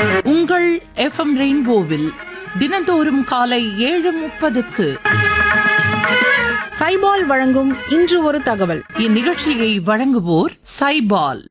உங்கள் எஃப்எம் ரெயின்போவில் தினந்தோறும் காலை ஏழு முப்பதுக்கு சைபால் வழங்கும் இன்று ஒரு தகவல் இந்நிகழ்ச்சியை வழங்குவோர் சைபால்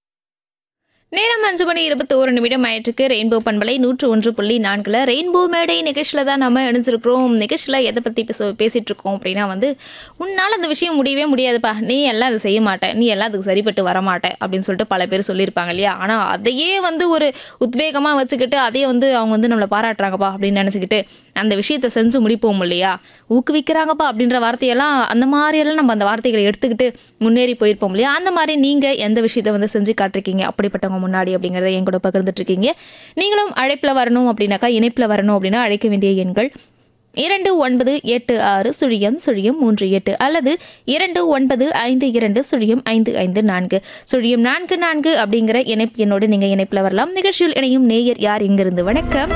நேரம் அஞ்சு மணி இருபத்தி ஒரு நிமிடம் ஆயிட்டுருக்கு ரெயின்போ பண்பலை நூற்று ஒன்று புள்ளி நான்குல ரெயின்போ மேடை நிகழ்ச்சியில் தான் நம்ம இணைஞ்சிருக்கிறோம் நிகழ்ச்சியில் எதை பற்றி பேச பேசிட்டு இருக்கோம் அப்படின்னா வந்து உன்னால் அந்த விஷயம் முடியவே முடியாதுப்பா நீ எல்லாம் அதை செய்ய மாட்ட நீ எல்லாம் அதுக்கு சரிப்பட்டு வரமாட்ட அப்படின்னு சொல்லிட்டு பல பேர் சொல்லியிருப்பாங்க இல்லையா ஆனால் அதையே வந்து ஒரு உத்வேகமாக வச்சுக்கிட்டு அதையே வந்து அவங்க வந்து நம்மளை பாராட்டுறாங்கப்பா அப்படின்னு நினச்சிக்கிட்டு அந்த விஷயத்தை செஞ்சு முடிப்போம் இல்லையா ஊக்குவிக்கிறாங்கப்பா அப்படின்ற வார்த்தையெல்லாம் அந்த மாதிரியெல்லாம் நம்ம அந்த வார்த்தைகளை எடுத்துக்கிட்டு முன்னேறி போயிருப்போம் இல்லையா அந்த மாதிரி நீங்கள் எந்த விஷயத்தை வந்து செஞ்சு காட்டிருக்கீங்க அப்படிப்பட்டவங்க முன்னாடி அப்படிங்கிறத என் கூட பகிர்ந்துட்டு இருக்கீங்க நீங்களும் அழைப்பில் வரணும் அப்படின்னாக்கா இணைப்பில் வரணும் அப்படின்னா அழைக்க வேண்டிய எண்கள் இரண்டு ஒன்பது எட்டு ஆறு சுழியம் சுழியம் மூன்று எட்டு அல்லது இரண்டு ஒன்பது ஐந்து இரண்டு சுழியம் ஐந்து ஐந்து நான்கு சுழியம் நான்கு நான்கு அப்படிங்கிற இணைப்பு என்னோடு நீங்கள் இணைப்பில் வரலாம் நிகழ்ச்சியில் இணையும் நேயர் யார் இங்கிருந்து வணக்கம்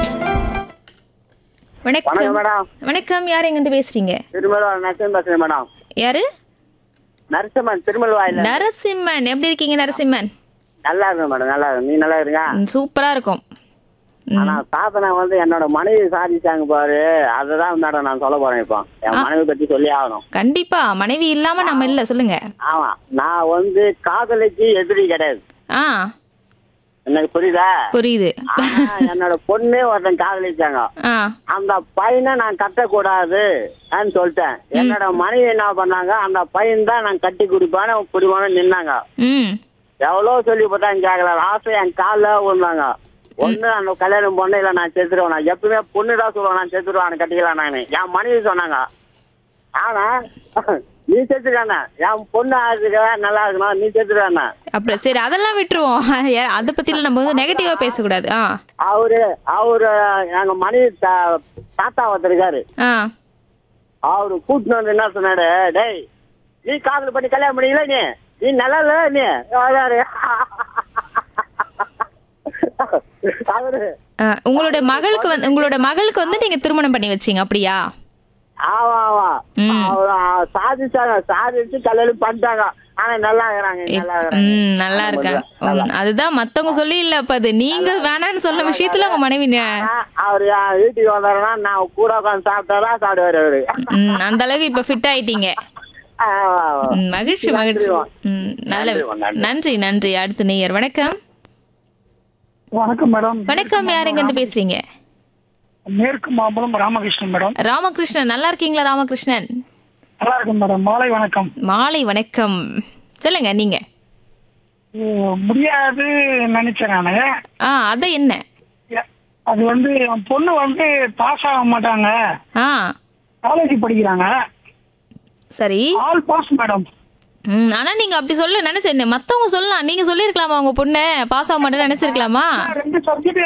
வணக்கம் வணக்கம் மேடம் வணக்கம் யார் எங்கிருந்து பேசுறீங்க திருமலா நரசிம்மன் பேசுறேன் மேடம் யாரு நரசிம்மன் திருமல் வாயில நரசிம்மன் எப்படி இருக்கீங்க நரசிம்மன் நல்லா இருக்கேன் மேடம் நல்லா இருக்கு நீ நல்லா இருங்க ம், சூப்பரா இருக்கும் ம், ஆனா சாதனை வந்து என்னோட மனைவி சாதிச்சாங்க பாரு அதுதான் மேடம் நான் சொல்ல போறேன் இப்போ என் மனைவி பத்தி சொல்லி ஆகணும் கண்டிப்பா மனைவி இல்லாம நம்ம இல்ல சொல்லுங்க ஆமா நான் வந்து காதலிக்கு எதிரி கிடையாது ஆ எனக்கு புரியுதா புரியுது ஆனா என்னோட பொண்ணே ஒருத்தன் காதலிச்சாங்க ஆ அந்த பையனை நான் கட்டக்கூடாது நான் சொல்லிட்டேன் என்னோட மனைவி என்ன பண்ணாங்க அந்த பையன் தான் நான் கட்டி குடிப்பானு குடிப்பானு நின்னாங்க ம் எவ்வளவு சொல்லி போட்டாங்க கேட்கல லாஸ்ட் என் காலில் விழுந்தாங்க ஒண்ணு அந்த கல்யாணம் பொண்ணு இல்ல நான் செத்துருவேன் நான் எப்பவுமே பொண்ணு தான் சொல்லுவேன் நான் செத்துருவேன் கட்டிக்கலாம் நான் என் மனைவி சொன்னாங்க ஆனா நீ செத்துக்கான என் பொண்ணு ஆகுதுக்க நல்லா இருக்கணும் நீ செத்துருவான அப்புறம் சரி அதெல்லாம் விட்டுருவோம் அதை பத்தில நம்ம வந்து நெகட்டிவா பேசக்கூடாது ஆ அவரு அவரு எங்க மனைவி தா- தாத்தா ஒருத்தர் இருக்காரு ஆ அவரு கூட்டின்னு வந்து என்ன சொன்னாரு டேய் நீ காதல் பண்ணி கல்யாணம் பண்ணிக்கல நீ நீ நல்லா இல்ல நீ அதாரு. அவரு ஆ, உங்களோட மகளுக்கு வந்து உங்களோட மகளுக்கு வந்து நீங்க திருமணம் பண்ணி வச்சீங்க அப்படியா ஆமா ஆமா ம். அவரு சாதிச்சாங்க சாதிச்சு கல்யாணம் பண்ணிட்டாங்க ஆனா நல்லா இருக்கிறாங்க நல்லா இருக்கிறாங்க ம் நல்லா இருக்கேன் ம், அதுதான் மத்தவங்க சொல்லி இல்ல அப்ப அது நீங்க வேணாம்னு சொன்ன விஷயத்துல உங்க மனைவி ந- ஆனா, அவரு என் வீட்டுக்கு வந்தாருன்னா நான் கூட உட்காந்து சாப்பிட்டாதான் சாப்பிடுவாரு அவரு ம், அந்த அளவுக்கு இப்ப ஃபிட் ஆயிட்டீங்க ஆமா, ஆமா. ம், மகிழ்ச்சி மகிழ்ச்சி ம், நல்ல நன்றி, நன்றி. நன்றி நன்றி அடுத்த நேயர் வணக்கம் வணக்கம் மேடம் வணக்கம் யார் எங்க இருந்து பேசுறீங்க மேற்கு மாம்பலம் ராமகிருஷ்ணன் மேடம் ராமகிருஷ்ணன் நல்லா இருக்கீங்களா ராமகிருஷ்ணன் நல்லா இருக்கும் மேடம் மாலை வணக்கம் மாலை வணக்கம் சொல்லுங்க நீங்க இது முடியாது நினைச்சேன் நானு ஆ அத என்ன அது வந்து என் பொண்ணு வந்து பாஸ் ஆக மாட்டாங்க ஆ காலேஜ் படிக்கிறாங்க சரி ஆல் பாஸ் மேடம் ம், ஆனா நீங்க அப்படி சொல்ல நினைச்சேன் மத்தவங்க சொல்லலாம் நீங்க சொல்லிருக்கலாமா உங்க பொண்ணு பாஸ் ஆக மாட்டேன்னு நினைச்சிருக்கலாமா ரெண்டு சப்ஜெக்ட்